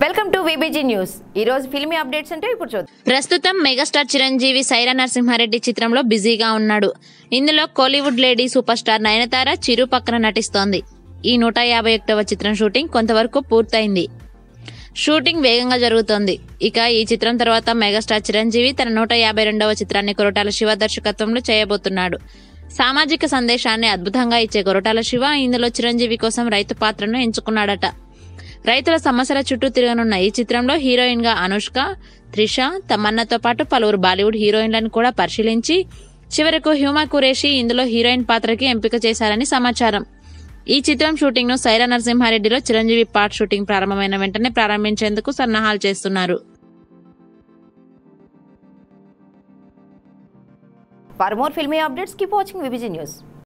welcome to VBG news ఈ రోజు filmy updates అంటే ఇప్పుడు చూద్దాం ప్రస్తుతం మెగాస్టార్ చిరంజీవి సైరా నరసింహారెడ్డి చిత్రంలో బిజీగా ఉన్నాడు ఇందులో Kollywood lady super star Nayanthara Chiru పక్కన నటిస్తోంది ఈ నూట యాభై ఒకటవ చిత్రం షూటింగ్ కొంతవరకు పూర్తయింది షూటింగ్ వేగంగా జరుగుతోంది ఇక ఈ చిత్రం తర్వాత మెగాస్టార్ చిరంజీవి తన నూట యాభై రెండవ చిత్రాన్ని కొరటాల శివ దర్శకత్వంలో చేయబోతున్నాడు సామాజిక సందేశాన్ని అద్భుతంగా ఇచ్చే కొరటాల శివ ఇందులో చిరంజీవి కోసం రైతు పాత్రను ఎంచుకున్నాడట రైతుల సమస్యల చుట్టూ తిరగనున్న ఈ చిత్రంలో హీరోయిన్ గా అనుష్క త్రిష తమన్నాతో పాటు పలువురు బాలీవుడ్ హీరోయిన్లను కూడా పరిశీలించి చివరకు హ్యూమా కురేషి ఇందులో హీరోయిన్ పాత్రకి ఎంపిక చేశారని సమాచారం ఈ చిత్రం షూటింగ్ ను సైరా నరసింహారెడ్డిలో చిరంజీవి పార్ట్ షూటింగ్ ప్రారంభమైన వెంటనే ప్రారంభించేందుకు సన్నాహాలు చేస్తున్నారు for more filmy updates keep watching విబిజీ న్యూస్